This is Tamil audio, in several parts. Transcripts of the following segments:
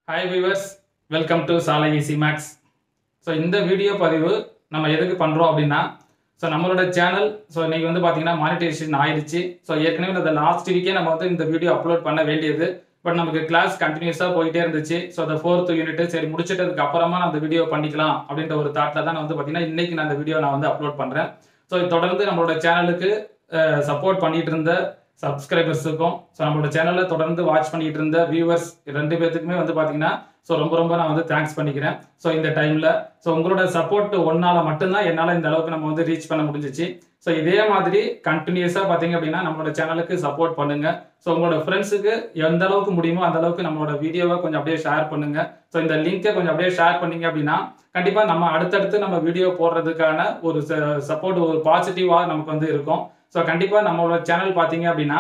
ஹாய் வியூவர்ஸ் வெல்கம் டு சாலை ஈசி மேக்ஸ் ஸோ இந்த வீடியோ பதிவு நம்ம எதுக்கு பண்ணுறோம் அப்படின்னா ஸோ நம்மளோட சேனல் ஸோ இன்னைக்கு வந்து பார்த்தீங்கன்னா மானிட்டைசேஷன் ஆயிடுச்சு ஸோ ஏற்கனவே இந்த லாஸ்ட் வீக்கே நம்ம வந்து இந்த வீடியோ அப்லோட் பண்ண வேண்டியது பட் நமக்கு கிளாஸ் கண்டினியூஸாக போயிட்டே இருந்துச்சு ஸோ அந்த ஃபோர்த் யூனிட் சரி முடிச்சிட்டதுக்கு அப்புறமா நான் அந்த வீடியோ பண்ணிக்கலாம் அப்படின்ற ஒரு தாட்டில் தான் நான் வந்து பார்த்தீங்கன்னா இன்னைக்கு நான் அந்த வீடியோ நான் வந்து அப்லோட் பண்ணுறேன் ஸோ தொடர்ந்து நம்மளோட சேனலுக்கு சப்போர்ட் பண்ணிட்டு இருந்த சப்ஸ்கிரைபர்ஸுக்கும் ஸோ நம்மளோட சேனலை தொடர்ந்து வாட்ச் பண்ணிட்டு இருந்த வியூவர்ஸ் ரெண்டு பேர்த்துக்குமே வந்து பார்த்தீங்கன்னா ஸோ ரொம்ப ரொம்ப நான் வந்து தேங்க்ஸ் பண்ணிக்கிறேன் ஸோ இந்த டைமில் ஸோ உங்களோட சப்போர்ட் ஒன்னால மட்டும்தான் என்னால் இந்த அளவுக்கு நம்ம வந்து ரீச் பண்ண முடிஞ்சிச்சு ஸோ இதே மாதிரி கண்டினியூஸாக பார்த்தீங்க அப்படின்னா நம்மளோட சேனலுக்கு சப்போர்ட் பண்ணுங்க ஸோ உங்களோட ஃப்ரெண்ட்ஸுக்கு எந்த அளவுக்கு முடியுமோ அந்த அளவுக்கு நம்மளோட வீடியோவை கொஞ்சம் அப்படியே ஷேர் பண்ணுங்க ஸோ இந்த லிங்கை கொஞ்சம் அப்படியே ஷேர் பண்ணீங்க அப்படின்னா கண்டிப்பாக நம்ம அடுத்தடுத்து நம்ம வீடியோ போடுறதுக்கான ஒரு சப்போர்ட் ஒரு பாசிட்டிவாக நமக்கு வந்து இருக்கும் ஸோ கண்டிப்பாக நம்மளோட சேனல் பார்த்தீங்க அப்படின்னா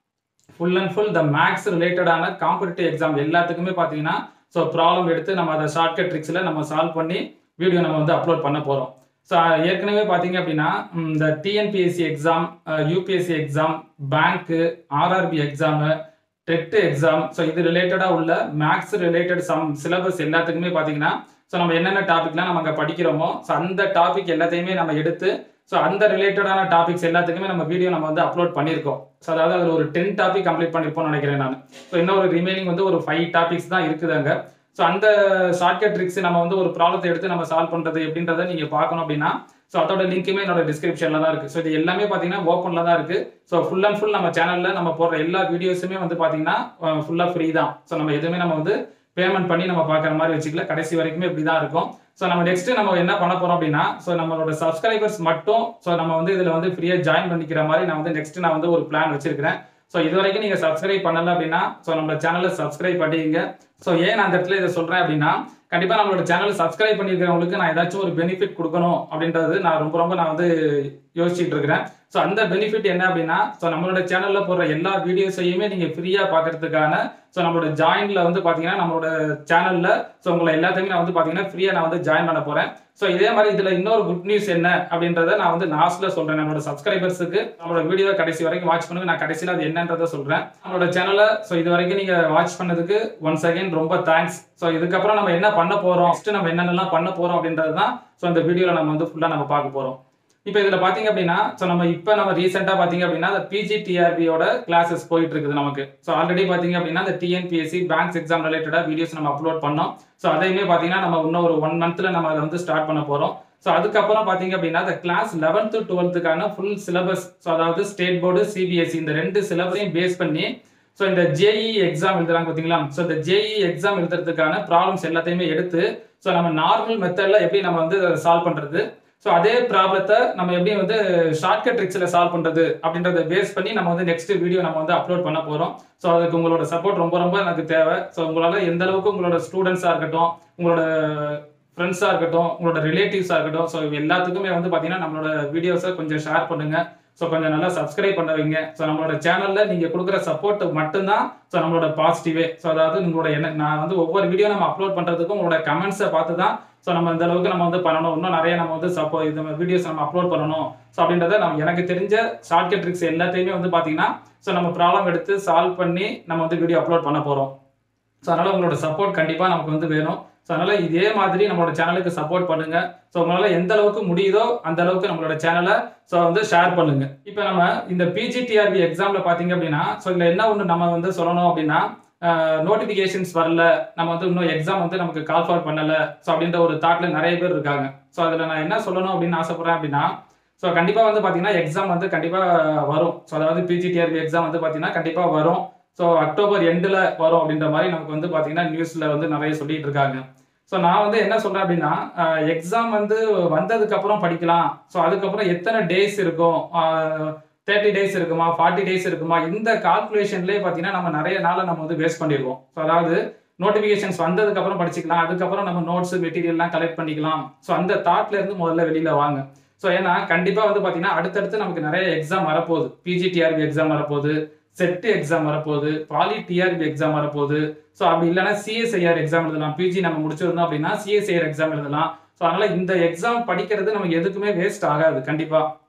full and full the maths ரிலேட்டடான காம்படிட்டிவ் எக்ஸாம் எல்லாத்துக்குமே பார்த்தீங்கன்னா ஸோ ப்ராப்ளம் எடுத்து நம்ம அதை ஷார்ட்கட் ட்ரிக்ஸில் நம்ம சால்வ் பண்ணி வீடியோ நம்ம வந்து அப்லோட் பண்ண போகிறோம் ஸோ ஏற்கனவே பார்த்தீங்க அப்படின்னா ம், இந்த TNPSC exam UPSC exam bank RRB exam TET exam so இது ரிலேட்டடாக உள்ள மேக்ஸ் ரிலேட்டட் சம் சிலபஸ் எல்லாத்துக்குமே பார்த்தீங்கன்னா ஸோ நம்ம என்னென்ன டாபிக்லாம் நம்ம அங்கே படிக்கிறோமோ ஸோ அந்த டாபிக் எல்லாத்தையுமே நம்ம எடுத்து ஸோ அந்த ரிலேட்டடான டாபிக்ஸ் எல்லாத்துக்குமே நம்ம வீடியோ நம்ம வந்து அப்லோட் பண்ணியிருக்கோம் ஸோ அதாவது அதில் ஒரு டென் டாபிக் கம்ப்ளீட் பண்ணியிருப்போம்னு நினைக்கிறேன் நான் ஸோ இன்னும் ஒரு ரிமைனிங் வந்து ஒரு ஃபைவ் டாபிக்ஸ் தான் இருக்குது அங்கே ஸோ அந்த ஷார்ட்கட் ட்ரிக்ஸ் நம்ம வந்து ஒரு ப்ராப்ளத்தை எடுத்து நம்ம சால்வ் பண்ணுறது எப்படின்றத நீங்கள் பார்க்கணும் அப்படின்னா ஸோ அதோட லிங்க்குமே என்னோட டிஸ்கிரிப்ஷனில் தான் இருக்குது ஸோ இது எல்லாமே பார்த்தீங்கன்னா ஓப்பனில் தான் இருக்குது ஸோ ஃபுல் அண்ட் ஃபுல் நம்ம சேனலில் நம்ம போடுற எல்லா வீடியோஸுமே வந்து பார்த்தீங்கன்னா ஃபுல்லாக ஃப்ரீ தான் ஸோ நம்ம எதுவுமே நம்ம வந்து பேமெண்ட் பண்ணி நம்ம பார்க்குற மாதிரி வச்சுக்கல கடைசி வரைக்குமே இப்படி தான் இருக்கும் ஸோ நம்ம நெக்ஸ்ட் நம்ம என்ன பண்ண போறோம் அப்படின்னா ஸோ நம்மளோட சப்ஸ்கிரைபர்ஸ் மட்டும் ஸோ நம்ம வந்து இதில் வந்து ஃப்ரீயாக ஜாயின் பண்ணிக்கிற மாதிரி நான் வந்து நெக்ஸ்ட் நான் வந்து ஒரு பிளான் வச்சிருக்கிறேன் ஸோ இது வரைக்கும் நீங்கள் சப்ஸ்கிரைப் பண்ணல அப்படின்னா ஸோ நம்மளோட சேனலை சப்ஸ்கிரைப் பண்ணிங்க ஸோ ஏன் நான் அந்த இடத்துல இதை சொல்கிறேன் அப்படின்னா கண்டிப்பாக நம்மளோட சேனலை சப்ஸ்கிரைப் பண்ணியிருக்கிறவங்களுக்கு நான் ஏதாச்சும் ஒரு பெனிஃபிட் கொடுக்கணும் அப்படின்றது நான் ரொம்ப ரொம்ப நான் வந்து யோசிச்சுட்டு இருக்கிறேன் ஸோ அந்த பெனிஃபிட் என்ன அப்படின்னா ஸோ நம்மளோட சேனலில் போடுற எல்லா வீடியோஸையுமே நீங்கள் ஃப்ரீயாக பார்க்கறதுக்கான ஸோ நம்மளோட ஜாயின்ல வந்து பார்த்தீங்கன்னா நம்மளோட சேனலில் ஸோ உங்களை எல்லாத்தையுமே நான் வந்து பார்த்தீங்கன்னா ஃப்ரீயாக நான் வந்து ஜாயின் பண்ண போகிறேன் ஸோ இதே மாதிரி இதில் இன்னொரு குட் நியூஸ் என்ன அப்படின்றத நான் வந்து லாஸ்ட்ல சொல்கிறேன் நம்மளோட சப்ஸ்கிரைபர்ஸுக்கு நம்மளோட வீடியோ கடைசி வரைக்கும் வாட்ச் பண்ணுங்க நான் கடைசியில் அது என்னன்றதை சொல்கிறேன் நம்மளோட சேனலை ஸோ இது வரைக்கும் நீங்கள் வாட்ச் பண்ணதுக்கு ஒன்ஸ் அகைன் ரொம்ப தேங்க்ஸ் ஸோ இதுக்கப்புறம் நம்ம என்ன பண்ண போகிறோம் நெக்ஸ்ட் நம்ம என்னென்னலாம் பண்ண போகிறோம் அப்படின்றது தான் ஸோ இந்த வீடியோவில் நம்ம வந்து ஃபுல்லாக நம்ம பார்க்க போகிறோம் இப்போ இதில் பார்த்தீங்க அப்படின்னா ஸோ நம்ம இப்போ நம்ம ரீசெண்டாக பார்த்தீங்க அப்படின்னா அந்த பிஜிடிஆர்பியோட கிளாஸஸ் போயிட்டு இருக்குது நமக்கு ஸோ ஆல்ரெடி பார்த்தீங்க அப்படின்னா இந்த டிஎன்பிஎஸ்சி பேங்க்ஸ் எக்ஸாம் ரிலேட்டடாக வீடியோஸ் நம்ம அப்லோட் பண்ணோம் ஸோ அதையுமே பார்த்தீங்கன்னா நம்ம இன்னும் ஒரு ஒன் மந்த்தில் நம்ம அதை வந்து ஸ்டார்ட் பண்ண போகிறோம் ஸோ அதுக்கப்புறம் பார்த்தீங்க அப்படின்னா இந்த கிளாஸ் லெவன்த்து டுவெல்த்துக்கான ஃபுல் சிலபஸ் ஸோ அதாவது ஸ்டேட் போர்டு சிபிஎஸ்சி இந்த ரெண்டு சிலபஸையும் பேஸ் பண்ணி ஸோ இந்த ஜேஇ எக்ஸாம் எழுதுறாங்க பார்த்தீங்களா ஸோ இந்த ஜேஇ எக்ஸாம் எழுதுறதுக்கான ப்ராப்ளம்ஸ் எல்லாத்தையுமே எடுத்து ஸோ நம்ம நார்மல் மெத்தடில் எப்படி நம்ம வந்து சால்வ் பண்ணுறது ஸோ அதே ப்ராப்ளத்தை நம்ம எப்படி வந்து ஷார்ட்கட் ட்ரிக்ஸில் சால்வ் பண்ணுறது அப்படின்றத பேஸ் பண்ணி நம்ம வந்து நெக்ஸ்ட் வீடியோ நம்ம வந்து அப்லோட் பண்ண போகிறோம் ஸோ அதுக்கு உங்களோட சப்போர்ட் ரொம்ப ரொம்ப எனக்கு தேவை ஸோ உங்களால் எந்த அளவுக்கு உங்களோட ஸ்டூடெண்ட்ஸாக இருக்கட்டும் உங்களோட ஃப்ரெண்ட்ஸாக இருக்கட்டும் உங்களோட ரிலேட்டிவ்ஸாக இருக்கட்டும் ஸோ எல்லாத்துக்குமே வந்து பார்த்தீங்கன்னா நம்மளோட வீடியோஸை கொஞ்சம் ஷேர் பண்ணுங்க ஸோ கொஞ்சம் நல்லா சப்ஸ்கிரைப் பண்ண வைங்க ஸோ நம்மளோட சேனலில் நீங்கள் கொடுக்குற சப்போர்ட் மட்டும்தான் ஸோ நம்மளோட பாசிட்டிவே ஸோ அதாவது உங்களோட என்ன நான் வந்து ஒவ்வொரு வீடியோ நம்ம அப்லோட் பண்ணுறதுக்கும் உங்களோட கமெண்ட்ஸை பார்த்து தான் ஸோ நம்ம இந்த அளவுக்கு நம்ம வந்து பண்ணணும் இன்னும் நிறைய நம்ம வந்து சப்போ இந்த வீடியோஸ் நம்ம அப்லோட் பண்ணணும் ஸோ அப்படின்றத நம்ம எனக்கு தெரிஞ்ச ஷார்ட்கட் ட்ரிக்ஸ் எல்லாத்தையுமே வந்து பார்த்தீங்கன்னா ஸோ நம்ம ப்ராப்ளம் எடுத்து சால்வ் பண்ணி நம்ம வந்து வீடியோ அப்லோட் பண்ண போகிறோம் ஸோ அதனால் உங்களோட சப்போர்ட் கண்டிப்பாக நமக்கு வந்து வேணும் ஸோ அதனால் இதே மாதிரி நம்மளோட சேனலுக்கு சப்போர்ட் பண்ணுங்க ஸோ உங்களால் எந்த அளவுக்கு முடியுதோ அந்த அளவுக்கு நம்மளோட சேனலை ஸோ வந்து ஷேர் பண்ணுங்க இப்போ நம்ம இந்த பிஜிடிஆர்பி எக்ஸாமில் பார்த்தீங்க அப்படின்னா ஸோ இதில் என்ன ஒன்று நம்ம வந்து சொல்லணும் அப்படின்னா நோட்டிஃபிகேஷன்ஸ் வரல நம்ம வந்து இன்னும் எக்ஸாம் வந்து நமக்கு கால் ஃபார் பண்ணல ஸோ அப்படின்ற ஒரு தாட்ல நிறைய பேர் இருக்காங்க ஸோ அதில் நான் என்ன சொல்லணும் அப்படின்னு ஆசைப்படுறேன் அப்படின்னா ஸோ கண்டிப்பாக வந்து பார்த்தீங்கன்னா எக்ஸாம் வந்து கண்டிப்பாக வரும் ஸோ அதாவது பிஜிடிஆர்பி எக்ஸாம் வந்து பார்த்தீங்கன்னா கண்டிப்பாக வரும் ஸோ அக்டோபர் எண்டில் வரும் அப்படின்ற மாதிரி நமக்கு வந்து பார்த்தீங்கன்னா நியூஸில் வந்து நிறைய சொல்லிட்டு இருக்காங்க ஸோ நான் வந்து என்ன சொல்கிறேன் அப்படின்னா எக்ஸாம் வந்து வந்ததுக்கப்புறம் படிக்கலாம் ஸோ அதுக்கப்புறம் எத்தனை டேஸ் இருக்கும் தேர்ட்டி டேஸ் இருக்குமா ஃபார்ட்டி டேஸ் இருக்குமா இந்த கால்குலேஷன்லேயே பார்த்தீங்கன்னா நம்ம நிறைய நாளை நம்ம வந்து வேஸ்ட் பண்ணிடுவோம் ஸோ அதாவது நோட்டிஃபிகேஷன்ஸ் வந்ததுக்கு அப்புறம் படிச்சுக்கலாம் அதுக்கப்புறம் நம்ம நோட்ஸ் மெட்டீரியல்லாம் கலெக்ட் பண்ணிக்கலாம் ஸோ அந்த தாட்ல இருந்து முதல்ல வெளியில வாங்க ஸோ ஏன்னா கண்டிப்பாக வந்து பார்த்தீங்கன்னா அடுத்தடுத்து நமக்கு நிறைய எக்ஸாம் வரப்போகுது பிஜிடிஆர்பி எக்ஸாம் வரப்போகுது செட் எக்ஸாம் வரப்போகுது பாலி டிஆர்பி எக்ஸாம் வரப்போகுது ஸோ அப்படி இல்லைன்னா சிஎஸ்ஐஆர் எக்ஸாம் எழுதலாம் பிஜி நம்ம முடிச்சிருந்தோம் அப்படின்னா சிஎஸ்ஐஆர் எக்ஸாம் எழுதலாம் ஸோ அதனால இந்த எக்ஸாம் படிக்கிறது நமக்கு எதுக்குமே வேஸ்ட் ஆகாது கண்டிப்பாக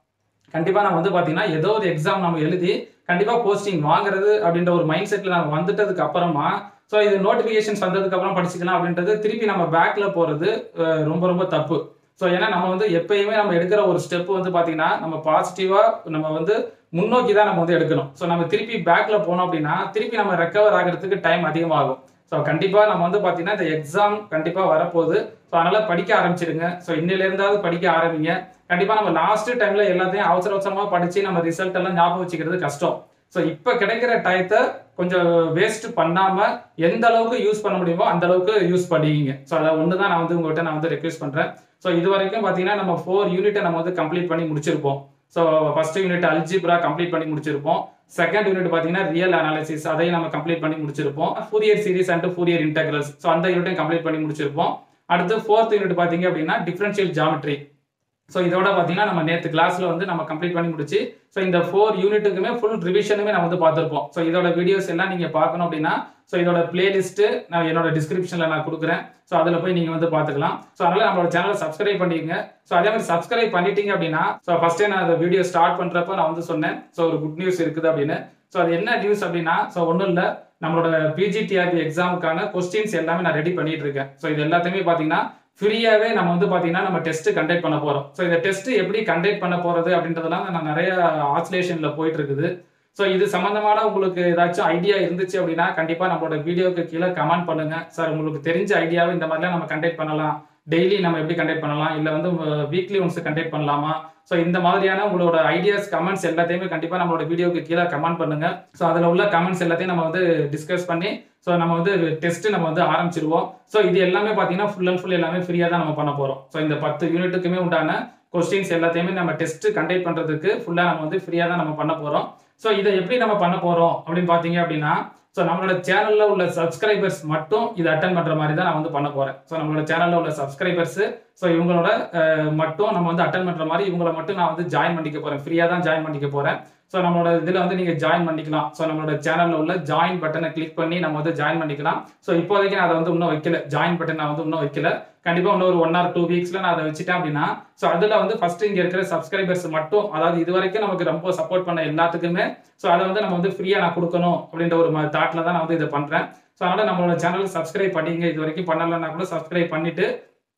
கண்டிப்பாக நம்ம வந்து பார்த்தீங்கன்னா ஏதோ ஒரு எக்ஸாம் நம்ம எழுதி கண்டிப்பாக போஸ்டிங் வாங்குறது அப்படின்ற ஒரு மைண்ட் செட்டில் நம்ம வந்துட்டதுக்கு அப்புறமா ஸோ இது நோட்டிஃபிகேஷன்ஸ் வந்ததுக்கு அப்புறம் படிச்சுக்கலாம் அப்படின்றது திருப்பி நம்ம பேக்ல போகிறது ரொம்ப ரொம்ப தப்பு ஸோ ஏன்னா நம்ம வந்து எப்பயுமே நம்ம எடுக்கிற ஒரு ஸ்டெப் வந்து பார்த்தீங்கன்னா நம்ம பாசிட்டிவாக நம்ம வந்து முன்னோக்கி தான் நம்ம வந்து எடுக்கணும் ஸோ நம்ம திருப்பி பேக்ல போனோம் அப்படின்னா திருப்பி நம்ம ரெக்கவர் ஆகிறதுக்கு டைம் அதிகமாகும் ஸோ கண்டிப்பாக நம்ம வந்து பார்த்தீங்கன்னா இந்த எக்ஸாம் கண்டிப்பாக வரப்போகுது ஸோ அதனால் படிக்க ஆரம்பிச்சிடுங்க ஸோ இன்னிலேருந்தாவது படிக்க ஆரம்பிங்க கண்டிப்பாக நம்ம லாஸ்ட் டைம்ல எல்லாத்தையும் அவசர அவசரமாக படித்து நம்ம ரிசல்ட் எல்லாம் ஞாபகம் வச்சுக்கிறது கஷ்டம் ஸோ இப்போ கிடைக்கிற டயத்தை கொஞ்சம் வேஸ்ட் பண்ணாமல் எந்த அளவுக்கு யூஸ் பண்ண முடியுமோ அந்த அளவுக்கு யூஸ் பண்ணிக்கிங்க ஸோ அதை ஒன்று தான் நான் வந்து உங்கள்கிட்ட நான் வந்து ரெக்வஸ்ட் பண்ணுறேன் ஸோ இது வரைக்கும் பார்த்தீங்கன்னா நம்ம ஃபோர் யூனிட்டை நம்ம வந்து கம்ப்ளீட் பண்ணி முடிச்சிருப்போம் so first unit algebra complete பண்ணி முடிச்சிருப்போம் செகண்ட் யூனிட் பார்த்தீங்கன்னா ரியல் அனாலிசிஸ் அதையும் நம்ம கம்ப்ளீட் பண்ணி முடிச்சிருப்போம் Fourier series and Fourier integrals so அந்த யூனிட்டையும் கம்ப்ளீட் பண்ணி முடிச்சிருப்போம் அடுத்து ஃபோர்த் யூனிட் பார்த்தீங்க அப்படின்னா டிஃபரன்ஷியல் ஜாமெட்ரி ஸோ இதோட பார்த்தீங்கன்னா நம்ம நேற்று கிளாஸில் வந்து நம்ம கம்ப்ளீட் பண்ணி முடிச்சு ஸோ இந்த ஃபோர் யூனிட்டுக்குமே ஃபுல் ரிவிஷனுமே நம்ம வந்து பார்த்துருப்போம் ஸோ இதோட வீடியோஸ் எல்லாம் நீங்கள் பார்க்கணும் அப்படின்னா ஸோ இதோட பிளேலிஸ்ட்டு நான் என்னோட டிஸ்கிரிப்ஷனில் நான் கொடுக்குறேன் ஸோ அதில் போய் நீங்கள் வந்து பார்த்துக்கலாம் ஸோ அதனால் நம்மளோட சேனலை சப்ஸ்கிரைப் பண்ணிக்கங்க ஸோ அதே மாதிரி சப்ஸ்கிரைப் பண்ணிட்டீங்க அப்படின்னா ஸோ ஃபஸ்ட்டே நான் அந்த வீடியோ ஸ்டார்ட் பண்ணுறப்ப நான் வந்து சொன்னேன் ஸோ ஒரு குட் நியூஸ் இருக்குது அப்படின்னு ஸோ அது என்ன நியூஸ் அப்படின்னா ஸோ ஒன்றும் இல்லை நம்மளோட பிஜிடிஆர்பி எக்ஸாமுக்கான கொஸ்டின்ஸ் எல்லாமே நான் ரெடி பண்ணிட்டு இருக்கேன் ஸோ இது எல்லாத்தையுமே பார்த்தீங்கன்னா ஃப்ரீயாகவே நம்ம வந்து பார்த்தீங்கன்னா நம்ம டெஸ்ட் கண்டக்ட் பண்ண போகிறோம் ஸோ இந்த டெஸ்ட் எப்படி கண்டக்ட் பண்ண போகிறது அப்படின்றதெல்லாம் நான் நிறைய ஆசிலேஷனில் போயிட்டு இருக்குது ஸோ இது சம்மந்தமான உங்களுக்கு ஏதாச்சும் ஐடியா இருந்துச்சு அப்படின்னா கண்டிப்பாக நம்மளோட வீடியோக்கு கீழே கமெண்ட் பண்ணுங்க சார் உங்களுக்கு தெரிஞ்ச ஐடியாவை இந்த மாதிரிலாம் நம்ம கண்டக்ட் பண்ணலாம் டெய்லி நம்ம எப்படி கண்டக்ட் பண்ணலாம் இல்லை வந்து வீக்லி ஒன்ஸ் கண்டக்ட் பண்ணலாமா ஸோ இந்த மாதிரியான உங்களோட ஐடியாஸ் கமெண்ட்ஸ் எல்லாத்தையுமே கண்டிப்பாக நம்மளோட வீடியோக்கு கீழே கமெண்ட் பண்ணுங்க ஸோ அதில் உள்ள கமெண்ட்ஸ் எல்லாத்தையும் நம்ம வந்து டிஸ்கஸ் பண்ணி ஸோ நம்ம வந்து டெஸ்ட் நம்ம வந்து ஆரம்பிச்சிருவோம் ஸோ இது எல்லாமே பார்த்தீங்கன்னா ஃபுல் அண்ட் ஃபுல் எல்லாமே ஃப்ரீயாக தான் நம்ம பண்ண போகிறோம் ஸோ இந்த பத்து யூனிட்டுக்குமே உண்டான கொஸ்டின்ஸ் எல்லாத்தையுமே நம்ம டெஸ்ட் கண்டக்ட் பண்ணுறதுக்கு ஃபுல்லாக நம்ம வந்து ஃப்ரீயாக தான் நம்ம பண்ண போகிறோம் ஸோ இதை எப்படி நம்ம பண்ண போகிறோம் அப்படின்னு பார்த்தீங்க அப்படின்னா ஸோ நம்மளோட சேனலில் உள்ள சப்ஸ்கிரைபர்ஸ் மட்டும் இதை அட்டன் பண்ணுற மாதிரி தான் நான் வந்து பண்ண போகிறேன் ஸோ நம்மளோட சேனலில் உள்ள சப்ஸ்கிரைபர்ஸ் ஸோ இவங்களோட அஹ், மட்டும் நம்ம வந்து அட்டன் பண்ணுற மாதிரி இவங்கள மட்டும் நான் வந்து ஜாயின் பண்ணிக்க போகிறேன் ஃப்ரீயாக தான் ஜாயின் பண்ணிக்க போகிறேன் ஸோ நம்மளோட இதில் வந்து நீங்கள் ஜாயின் பண்ணிக்கலாம் ஸோ நம்மளோட சேனலில் உள்ள ஜாயின் பட்டனை கிளிக் பண்ணி நம்ம வந்து ஜாயின் பண்ணிக்கலாம் ஸோ இப்போதைக்கு நான் அதை வந்து இன்னும் வைக்கல ஜாயின் பட்டன் நான் வந்து இன்னும் வைக்கல கண்டிப்பாக இன்னும் ஒரு ஒன் ஆர் டூ வீக்ஸில் நான் அதை வச்சுட்டேன் அப்படின்னா ஸோ அதில் வந்து ஃபர்ஸ்ட் இங்கே இருக்கிற சப்ஸ்கிரைபர்ஸ் மட்டும் அதாவது இது வரைக்கும் நமக்கு ரொம்ப சப்போர்ட் பண்ண எல்லாத்துக்குமே ஸோ அதை வந்து நம்ம வந்து ஃப்ரீயாக நான் கொடுக்கணும் அப்படின்ற ஒரு தாட்டில் தான் நான் வந்து இதை பண்ணுறேன் ஸோ அதனால் நம்மளோட சேனல் சப்ஸ்கிரைப் பண்ணிங்க இது வரைக்கும் பண்ணலைன்னா கூட சப்ஸ்கிரைப் பண்ணிட்டு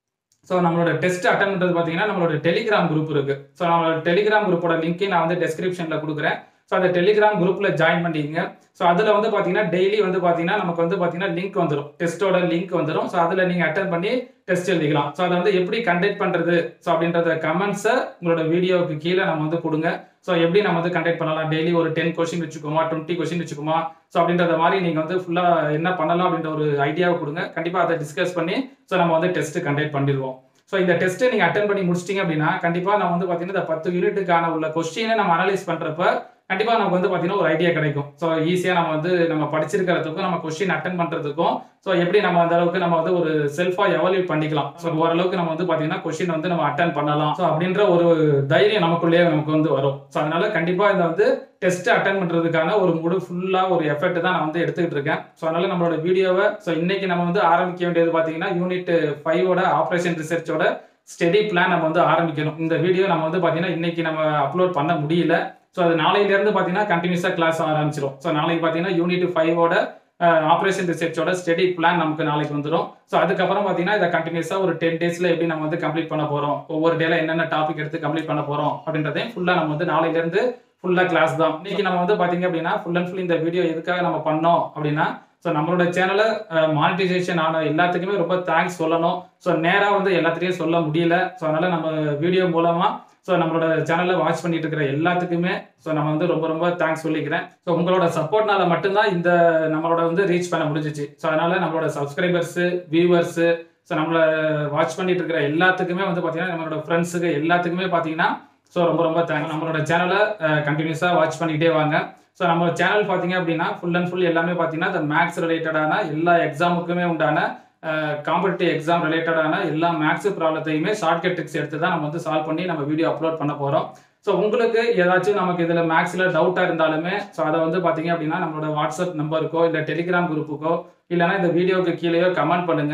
ஸோ நம்மளோட டெஸ்ட் அட்டன் பண்ணுறது பார்த்தீங்கன்னா நம்மளோட டெலிகிராம் குரூப் இருக்கு ஸோ நம்மளோட டெலிகிராம் குரூப்போட லிங்க்கை நான் வந்து டெஸ்கிரிப்ஷனில் கொடுக்குறேன் ஸோ அந்த டெலிகிராம் குரூப்பில் ஜாயின் பண்ணிக்கங்க ஸோ அதில் வந்து பார்த்தீங்கன்னா டெய்லி வந்து பார்த்தீங்கன்னா நமக்கு வந்து பார்த்தீங்கன்னா லிங்க் வந்துடும் டெஸ்ட்டோட லிங்க் வந்துடும் ஸோ அதில் நீங்கள் அட்டன் பண்ணி டெஸ்ட் எழுதிக்கலாம் ஸோ அதை வந்து எப்படி கண்டக்ட் பண்ணுறது ஸோ அப்படின்றத கமெண்ட்ஸை உங்களோட வீடியோவுக்கு கீழே நம்ம வந்து கொடுங்க ஸோ எப்படி நம்ம வந்து கண்டக்ட் பண்ணலாம் டெய்லி ஒரு டென் கொஸ்டின் வச்சுக்கோமா டுவெண்ட்டி கொஸ்டின் வச்சுக்கோமா ஸோ அப்படின்றத மாதிரி நீங்கள் வந்து ஃபுல்லாக என்ன பண்ணலாம் அப்படின்ற ஒரு ஐடியாவை கொடுங்க கண்டிப்பாக அதை டிஸ்கஸ் பண்ணி ஸோ நம்ம வந்து டெஸ்ட் கண்டக்ட் பண்ணிடுவோம் ஸோ இந்த டெஸ்ட்டை நீங்கள் அட்டன் பண்ணி முடிச்சிட்டிங்க அப்படின்னா கண்டிப்பாக நான் வந்து பார்த்தீங்கன்னா இந்த பத்து யூனிட்டுக்கான உள்ள கொஸ்டினை நம்ம அனலைஸ் பண்ணுறப்ப கண்டிப்பாக நமக்கு வந்து பார்த்தீங்கன்னா ஒரு ஐடியா கிடைக்கும் ஸோ ஈஸியாக நம்ம வந்து நம்ம படிச்சிருக்கிறதுக்கும் நம்ம கொஸ்டின் அட்டன் பண்ணுறதுக்கும் ஸோ எப்படி நம்ம அந்த அளவுக்கு நம்ம வந்து ஒரு செல்ஃபாக எவல்யூட் பண்ணிக்கலாம் ஸோ ஓரளவுக்கு நம்ம வந்து பார்த்தீங்கன்னா கொஸ்டின் வந்து நம்ம அட்டன் பண்ணலாம் ஸோ அப்படின்ற ஒரு தைரியம் நமக்குள்ளேயே நமக்கு வந்து வரும் ஸோ அதனால கண்டிப்பாக இந்த வந்து டெஸ்ட் அட்டன் பண்ணுறதுக்கான ஒரு முழு ஃபுல்லாக ஒரு எஃபெக்ட் தான் நான் வந்து எடுத்துக்கிட்டு இருக்கேன் ஸோ அதனால நம்மளோட வீடியோவை ஸோ இன்னைக்கு நம்ம வந்து ஆரம்பிக்க வேண்டியது பார்த்தீங்கன்னா யூனிட் ஃபைவோட ஆப்ரேஷன் ரிசர்ச்சோட ஸ்டெடி பிளான் நம்ம வந்து ஆரம்பிக்கணும் இந்த வீடியோ நம்ம வந்து பார்த்தீங்கன்னா இன்னைக்கு நம்ம அப்லோட் பண்ண முடியல ஸோ அது நாளையிலேருந்து பார்த்தீங்கன்னா கண்டினியூஸாக கிளாஸ் ஆரம்பிச்சிடும் ஸோ நாளைக்கு பார்த்தீங்கன்னா யூனிட் ஃபைவோட ஆப்ரேஷன் ரிசர்ச்சோட ஸ்டெடி பிளான் நமக்கு நாளைக்கு வந்துடும் ஸோ அதுக்கப்புறம் பார்த்தீங்கன்னா இதை கண்டினியூஸாக ஒரு டென் டேஸில் எப்படி நம்ம வந்து கம்ப்ளீட் பண்ண போகிறோம் ஒவ்வொரு டேல என்னென்ன டாபிக் எடுத்து கம்ப்ளீட் பண்ண போகிறோம் அப்படின்றதையும் ஃபுல்லாக நம்ம வந்து நாளையிலேருந்து ஃபுல்லாக கிளாஸ் தான் இன்னைக்கு நம்ம வந்து பார்த்தீங்க அப்படின்னா ஃபுல் அண்ட் ஃபுல் இந்த வீடியோ எதுக்காக நம்ம பண்ணோம் அப்படின்னா ஸோ நம்மளோட சேனலை மானிட்டைசேஷன் ஆன எல்லாத்துக்குமே ரொம்ப தேங்க்ஸ் சொல்லணும் ஸோ நேராக வந்து எல்லாத்துலேயும் சொல்ல முடியல ஸோ அதனால நம்ம வீடியோ மூலமாக ஸோ நம்மளோட சேனலை வாட்ச் பண்ணிட்டு இருக்கிற எல்லாத்துக்குமே ஸோ நம்ம வந்து ரொம்ப ரொம்ப தேங்க்ஸ் சொல்லிக்கிறேன் ஸோ உங்களோட சப்போர்ட்னால மட்டும்தான் இந்த நம்மளோட வந்து ரீச் பண்ண முடிஞ்சிச்சு ஸோ அதனால நம்மளோட சப்ஸ்கிரைபர்ஸு வியூவர்ஸு ஸோ நம்மளை வாட்ச் பண்ணிட்டு இருக்கிற எல்லாத்துக்குமே வந்து பார்த்தீங்கன்னா நம்மளோட ஃப்ரெண்ட்ஸுக்கு எல்லாத்துக்குமே பார்த்தீங்கன்னா ஸோ ரொம்ப ரொம்ப தேங்க்ஸ் நம்மளோட சேனலை கண்டினியூஸாக வாட்ச் பண்ணிக்கிட்டே வாங்க ஸோ நம்ம சேனல் பார்த்தீங்க அப்படின்னா ஃபுல் அண்ட் ஃபுல் எல்லாமே பார்த்தீங்கன்னா இந்த மேக்ஸ் ரிலேட்டடான எல்லா எக்ஸாமுக்குமே உண்டான காம்படிட்டிவ் எக்ஸாம் ரிலேட்டடான எல்லா மேக்ஸ் ப்ராப்ளத்தையுமே ஷார்ட்கட் ட்ரிக்ஸ் எடுத்து தான் நம்ம வந்து சால்வ் பண்ணி நம்ம வீடியோ அப்லோட் பண்ண போகிறோம் ஸோ உங்களுக்கு ஏதாச்சும் நமக்கு இதில் மேக்ஸில் டவுட்டாக இருந்தாலுமே ஸோ அதை வந்து பார்த்தீங்க அப்படின்னா நம்மளோட வாட்ஸ்அப் நம்பருக்கோ இல்லை டெலிகிராம் குரூப்புக்கோ இல்லைனா இந்த வீடியோக்கு கீழேயோ கமெண்ட் பண்ணுங்கள்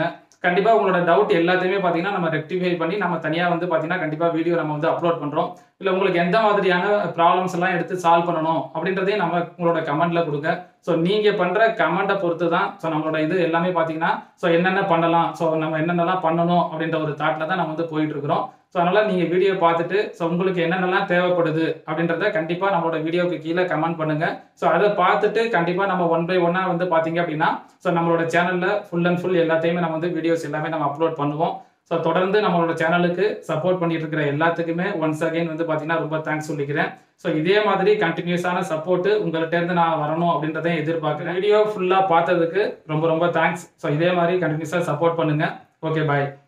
கண்டிப்பாக உங்களோட டவுட் எல்லாத்தையுமே பார்த்தீங்கன்னா நம்ம ரெக்டிஃபை பண்ணி நம்ம தனியாக வந்து பார்த்தீங்கன்னா கண்டிப்பாக வீடியோ நம்ம வந்து அப்லோட் பண்ணுறோம் இல்லை உங்களுக்கு எந்த மாதிரியான ப்ராப்ளம்ஸ் எல்லாம் எடுத்து சால்வ் பண்ணணும் அப்படின்றதையும் நம்ம உங்களோட கமெண்ட்ல கொடுங்க ஸோ நீங்கள் பண்ணுற கமெண்ட்டை பொறுத்து தான் ஸோ நம்மளோட இது எல்லாமே பார்த்தீங்கன்னா ஸோ என்னென்ன பண்ணலாம் ஸோ நம்ம என்னென்னலாம் பண்ணணும் அப்படின்ற ஒரு தாட்டில் தான் நம்ம வந்து போயிட்டு இருக்கிறோம் ஸோ அதனால் நீங்கள் வீடியோ பார்த்துட்டு ஸோ உங்களுக்கு என்னென்னலாம் தேவைப்படுது அப்படின்றத கண்டிப்பாக நம்மளோட வீடியோக்கு கீழே கமெண்ட் பண்ணுங்கள் ஸோ அதை பார்த்துட்டு கண்டிப்பாக நம்ம ஒன் பை ஒன்னாக வந்து பார்த்தீங்க அப்படின்னா ஸோ நம்மளோட சேனலில் ஃபுல் அண்ட் ஃபுல் எல்லாத்தையுமே நம்ம வந்து வீடியோஸ் எல்லாமே நம்ம அப்லோட் பண்ணுவோம் ஸோ தொடர்ந்து நம்மளோட சேனலுக்கு சப்போர்ட் பண்ணிட்டு இருக்கிற எல்லாத்துக்குமே ஒன்ஸ் அகைன் வந்து பார்த்தீங்கன்னா ரொம்ப தேங்க்ஸ் சொல்லிக்கிறேன் ஸோ இதே மாதிரி கண்டினியூஸான சப்போர்ட் உங்கள்கிட்ட இருந்து நான் வரணும் அப்படின்றத எதிர்பார்க்குறேன் வீடியோ ஃபுல்லாக பார்த்ததுக்கு ரொம்ப ரொம்ப தேங்க்ஸ் ஸோ இதே மாதிரி கண்டினியூஸாக சப்போர்ட் பண்ணுங்க ஓகே பாய்